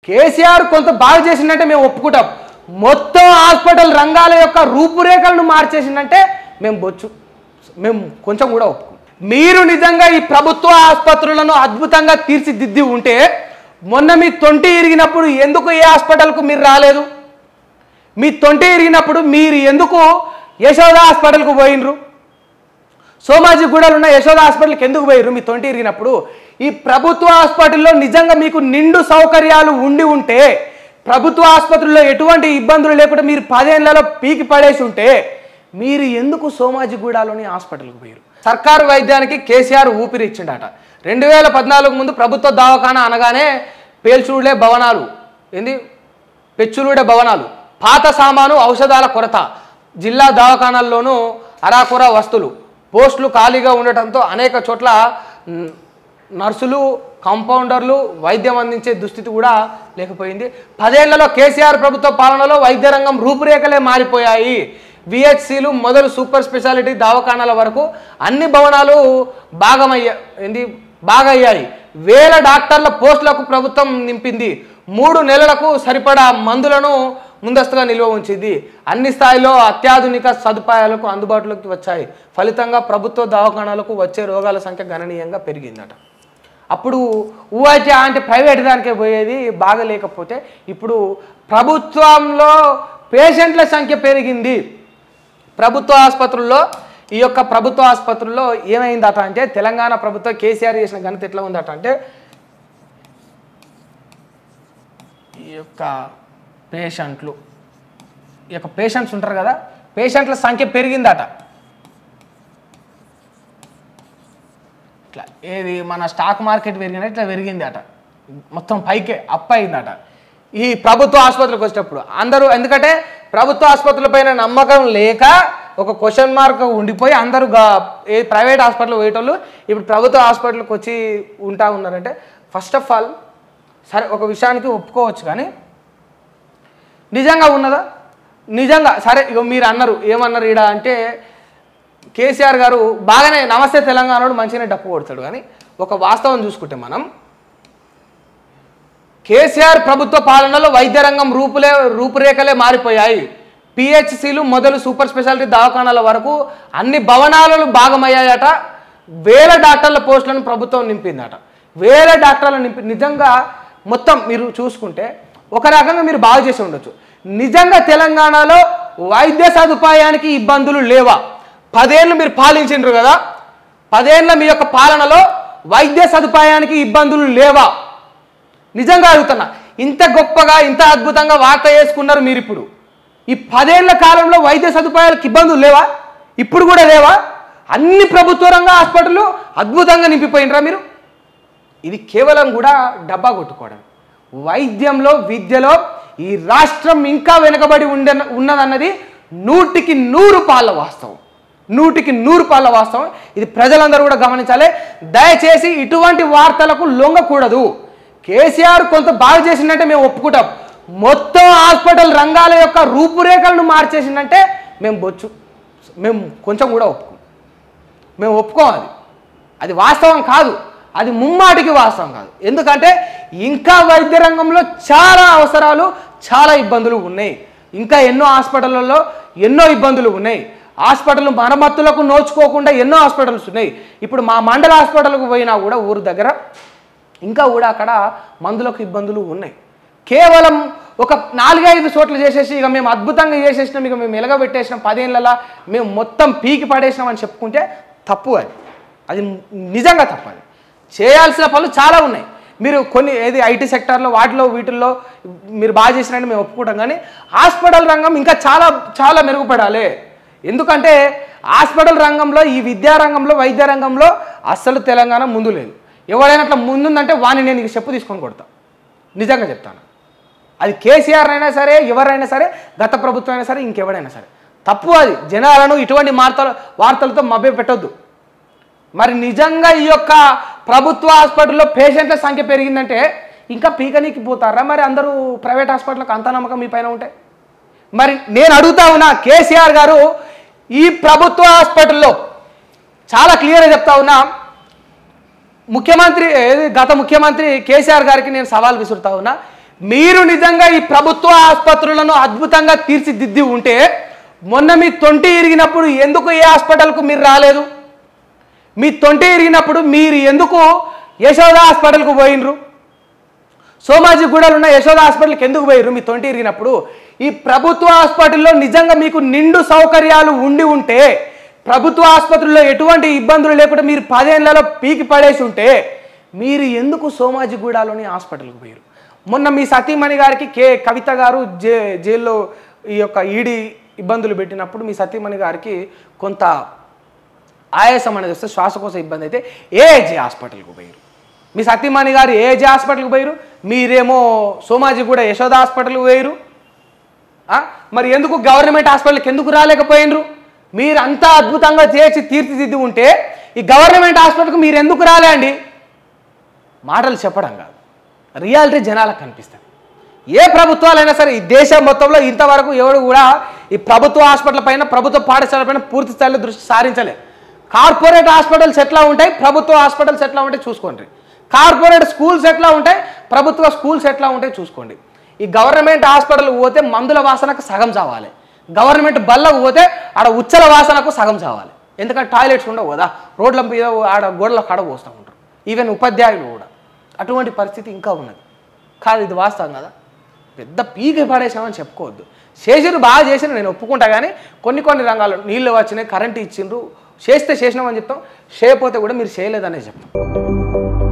కేసీఆర్ కొంత బాగా చేసిందంటే మేము ఒప్పుకుంటాం మొత్తం హాస్పిటల్ రంగాల యొక్క రూపురేఖలను మార్చేసిందంటే మేము బొచ్చు మేము కొంచెం కూడా ఒప్పుకోం మీరు నిజంగా ఈ ప్రభుత్వ ఆసుపత్రులను అద్భుతంగా తీర్చిదిద్ది ఉంటే మొన్న మీ తొంటి ఇరిగినప్పుడు ఎందుకు ఏ హాస్పిటల్కు మీరు రాలేదు మీ తొంటి ఇరిగినప్పుడు మీరు ఎందుకు యశోద హాస్పిటల్కు పోయినరు సోమాజిగూడలో ఉన్న యశోద హాస్పిటల్కి ఎందుకు పోయారు మీ తొంటి ఇరిగినప్పుడు ఈ ప్రభుత్వ హాస్పిటల్లో నిజంగా మీకు నిండు సౌకర్యాలు ఉండి ఉంటే ప్రభుత్వ ఆసుపత్రుల్లో ఎటువంటి ఇబ్బందులు లేకుండా మీరు పదేళ్లలో పీకి పడేసి ఉంటే మీరు ఎందుకు సోమాజిగూడలోని హాస్పిటల్కి పోయారు సర్కారు వైద్యానికి కేసీఆర్ ఊపిరి ఇచ్చిండట రెండు వేల పద్నాలుగు ముందు ప్రభుత్వ దవాఖాన అనగానే పేల్చుడే భవనాలు ఏంది పెచ్చులుడే భవనాలు పాత సామాను ఔషధాల కొరత జిల్లా దవాఖానాల్లోనూ అరాకొర వస్తువులు పోస్టులు ఖాళీగా ఉండటంతో అనేక చోట్ల న్- నర్సులు కాంపౌండర్లు వైద్యం అందించే దుస్థితి కూడా లేకపోయింది పదేళ్లలో కేసీఆర్ ప్రభుత్వ పాలనలో వైద్య రంగం రూపురేఖలే మారిపోయాయి విహెచ్సిలు మొదలు సూపర్ స్పెషాలిటీ దవాఖానాల వరకు అన్ని భవనాలు భాగమయ్యా ఏంది బాగా అయ్యాయి వేల డాక్టర్ల పోస్టులకు ప్రభుత్వం నింపింది మూడు నెలలకు సరిపడా మందులను ముందస్తుగా నిల్వ ఉంచింది అన్ని స్థాయిలో అత్యాధునిక సదుపాయాలకు అందుబాటులోకి వచ్చాయి ఫలితంగా ప్రభుత్వ దవాఖానాలకు వచ్చే రోగాల సంఖ్య గణనీయంగా పెరిగిందట అప్పుడు ఊఐటీ అంటే ప్రైవేట్ దానికే పోయేది బాగా లేకపోతే ఇప్పుడు ప్రభుత్వంలో పేషెంట్ల సంఖ్య పెరిగింది ప్రభుత్వ ఆసుపత్రుల్లో ఈ యొక్క ప్రభుత్వ ఆసుపత్రుల్లో ఏమైందట అంటే తెలంగాణ ప్రభుత్వం కేసీఆర్ చేసిన ఘనత ఎట్లా ఉందట అంటే ఈ యొక్క పేషెంట్లు ఈ యొక్క పేషెంట్స్ ఉంటారు కదా పేషెంట్ల సంఖ్య పెరిగిందట ఇట్లా ఏది మన స్టాక్ మార్కెట్ పెరిగినట్టు ఇట్లా పెరిగింది అట మొత్తం పైకే అప్ అయిందట ఈ ప్రభుత్వ ఆసుపత్రికి వచ్చేటప్పుడు అందరూ ఎందుకంటే ప్రభుత్వ ఆసుపత్రుల పైన నమ్మకం లేక ఒక క్వశ్చన్ మార్క్ ఉండిపోయి అందరూ గా- ఏ ప్రైవేట్ హాస్పిటల్ పోయేటోళ్ళు ఇప్పుడు ప్రభుత్వ హాస్పిటల్కి వచ్చి ఉంటా ఉన్నారంటే ఫస్ట్ ఆఫ్ ఆల్ సరే ఒక విషయానికి ఒప్పుకోవచ్చు కానీ నిజంగా ఉన్నదా నిజంగా సరే ఇగో మీరు అన్నారు ఏమన్నారు ఈడ అంటే కేసీఆర్ గారు బాగానే నమస్తే తెలంగాణలో మంచిగానే డప్పు కొడతాడు కానీ ఒక వాస్తవం చూసుకుంటే మనం కేసీఆర్ ప్రభుత్వ పాలనలో వైద్య రంగం రూపులే రూపురేఖలే మారిపోయాయి పిహెచ్సిలు మొదలు సూపర్ స్పెషాలిటీ దవాఖానాల వరకు అన్ని భవనాలను భాగమయ్యాయట వేల డాక్టర్ల పోస్టులను ప్రభుత్వం నింపిందట వేల డాక్టర్లను నింపి నిజంగా మొత్తం మీరు చూసుకుంటే ఒక రకంగా మీరు బాగు చేసి ఉండొచ్చు నిజంగా తెలంగాణలో వైద్య సదుపాయానికి ఇబ్బందులు లేవా పదేళ్ళు మీరు పాలించిండ్రు కదా పదేళ్ళ మీ యొక్క పాలనలో వైద్య సదుపాయానికి ఇబ్బందులు లేవా నిజంగా అడుగుతున్నా ఇంత గొప్పగా ఇంత అద్భుతంగా వార్త వేసుకున్నారు మీరు ఇప్పుడు ఈ పదేళ్ల కాలంలో వైద్య సదుపాయాలకు ఇబ్బందులు లేవా ఇప్పుడు కూడా లేవా అన్ని ప్రభుత్వ రంగ హాస్పిటల్ అద్భుతంగా నింపిపోయినరా మీరు ఇది కేవలం కూడా డబ్బా కొట్టుకోవడం వైద్యంలో విద్యలో ఈ రాష్ట్రం ఇంకా వెనుకబడి ఉండ ఉన్నదన్నది నూటికి నూరు పాళ్ళ వాస్తవం నూటికి నూరు పాళ్ళ వాస్తవం ఇది ప్రజలందరూ కూడా గమనించాలి దయచేసి ఇటువంటి వార్తలకు లొంగకూడదు కేసీఆర్ కొంత బాగా చేసిందంటే మేము ఒప్పుకుంటాం మొత్తం హాస్పిటల్ రంగాల యొక్క రూపురేఖలను మార్చేసిందంటే మేము బొచ్చు మేము కొంచెం కూడా ఒప్పుకోం మేము ఒప్పుకోవాలి అది వాస్తవం కాదు అది ముమ్మాటికి వాస్తవం కాదు ఎందుకంటే ఇంకా వైద్య రంగంలో చాలా అవసరాలు చాలా ఇబ్బందులు ఉన్నాయి ఇంకా ఎన్నో హాస్పిటళ్ళలో ఎన్నో ఇబ్బందులు ఉన్నాయి హాస్పిటల్ మరమ్మతులకు నోచుకోకుండా ఎన్నో హాస్పిటల్స్ ఉన్నాయి ఇప్పుడు మా మండల హాస్పిటల్కు పోయినా కూడా ఊరు దగ్గర ఇంకా కూడా అక్కడ మందులకు ఇబ్బందులు ఉన్నాయి కేవలం ఒక నాలుగైదు చోట్ల చేసేసి ఇక మేము అద్భుతంగా చేసేసినాం ఇక మేము ఎలగబెట్టేసినాం పదేళ్ళలా మేము మొత్తం పీకి పడేసినాం అని చెప్పుకుంటే తప్పు అది అది నిజంగా తప్పు అది చేయాల్సిన పనులు చాలా ఉన్నాయి మీరు కొన్ని ఏది ఐటీ సెక్టార్లో వాటిలో వీటిల్లో మీరు బాగా చేసినట్టు మేము ఒప్పుకుంటాం కానీ హాస్పిటల్ రంగం ఇంకా చాలా చాలా మెరుగుపడాలి ఎందుకంటే హాస్పిటల్ రంగంలో ఈ విద్యా రంగంలో వైద్య రంగంలో అస్సలు తెలంగాణ ముందు లేదు ఎవరైనా అట్లా ముందుందంటే వాడిని నేను ఇక చెప్పు తీసుకొని కొడతా నిజంగా చెప్తాను అది కేసీఆర్ అయినా సరే ఎవరైనా సరే గత ప్రభుత్వం అయినా సరే ఇంకెవరైనా సరే తప్పు అది జనాలను ఇటువంటి వార్తలు వార్తలతో మభ్య పెట్టొద్దు మరి నిజంగా ఈ యొక్క ప్రభుత్వ హాస్పిటల్లో పేషెంట్ల సంఖ్య పెరిగిందంటే ఇంకా పీకనీకి పోతారా మరి అందరూ ప్రైవేట్ హాస్పిటల్కి అంత నమ్మకం మీ పైన ఉంటే మరి నేను అడుగుతా ఉన్నా కేసీఆర్ గారు ఈ ప్రభుత్వ హాస్పిటల్లో చాలా క్లియర్గా చెప్తా ఉన్నా ముఖ్యమంత్రి ఏది గత ముఖ్యమంత్రి కేసీఆర్ గారికి నేను సవాల్ విసురుతా ఉన్నా మీరు నిజంగా ఈ ప్రభుత్వ ఆసుపత్రులను అద్భుతంగా తీర్చిదిద్ది ఉంటే మొన్న మీ తొంటి ఇరిగినప్పుడు ఎందుకు ఏ హాస్పిటల్కు మీరు రాలేదు మీ తొంటి ఇరిగినప్పుడు మీరు ఎందుకు యశోద హాస్పిటల్కు పోయినరు సోమాజిగూడలో ఉన్న యశోద హాస్పిటల్కి ఎందుకు పోయారు మీ తొంటి ఇరిగినప్పుడు ఈ ప్రభుత్వ హాస్పిటల్లో నిజంగా మీకు నిండు సౌకర్యాలు ఉండి ఉంటే ప్రభుత్వ ఆసుపత్రుల్లో ఎటువంటి ఇబ్బందులు లేకుండా మీరు పదేళ్లలో పీకి పడేసి ఉంటే మీరు ఎందుకు సోమాజిగూడలోని హాస్పిటల్కి పోయారు మొన్న మీ సతీమణి గారికి కే కవిత గారు జే జైల్లో ఈ యొక్క ఈడీ ఇబ్బందులు పెట్టినప్పుడు మీ సతీమణి గారికి కొంత ఆయాసం అనేది వస్తే శ్వాసకోశ ఇబ్బంది అయితే ఏజే హాస్పిటల్కి పోయారు మీ సత్యమణి గారు ఏజే హాస్పిటల్కి పోయారు మీరేమో సోమాజీ కూడా యశోద హాస్పిటల్కి పోయారు ఆ? మరి ఎందుకు గవర్నమెంట్ హాస్పిటల్కి ఎందుకు రాలేకపోయినరు మీరు అంతా అద్భుతంగా చేసి తీర్చిదిద్ది ఉంటే ఈ గవర్నమెంట్ హాస్పిటల్కి మీరు ఎందుకు రాలే అండి మాటలు చెప్పడం కాదు రియాలిటీ జనాలకు కనిపిస్తుంది ఏ ప్రభుత్వాలైనా సరే ఈ దేశం మొత్తంలో ఇంతవరకు ఎవడు కూడా ఈ ప్రభుత్వ హాస్పిటల్ పైన ప్రభుత్వ పాఠశాల పైన పూర్తి స్థాయిలో దృష్టి సారించలే కార్పొరేట్ హాస్పిటల్స్ ఎట్లా ఉంటాయి ప్రభుత్వ హాస్పిటల్స్ ఎట్లా ఉంటాయి చూసుకోండి కార్పొరేట్ స్కూల్స్ ఎట్లా ఉంటాయి ప్రభుత్వ స్కూల్స్ ఎట్లా ఉంటాయి చూసుకోండి ఈ గవర్నమెంట్ హాస్పిటల్ పోతే మందుల వాసనకు సగం చావాలి గవర్నమెంట్ బల్లకు పోతే ఆడ ఉచ్చల వాసనకు సగం చావాలి ఎందుకంటే టాయిలెట్స్ ఉండవు కదా రోడ్ల మీద ఆడ గోడల కాడ పోస్తూ ఉంటారు ఈవెన్ ఉపాధ్యాయులు కూడా అటువంటి పరిస్థితి ఇంకా ఉన్నది కాదు ఇది వాస్తవం కదా పెద్ద పీకి పడేసామని చెప్పుకోవద్దు చేసిరు బాగా చేసిన నేను ఒప్పుకుంటా కానీ కొన్ని కొన్ని రంగాల్లో నీళ్ళు వచ్చినాయి కరెంట్ ఇచ్చిండ్రు చేస్తే చేసినామని చెప్తాం చేయకపోతే కూడా మీరు చేయలేదనే చెప్తాం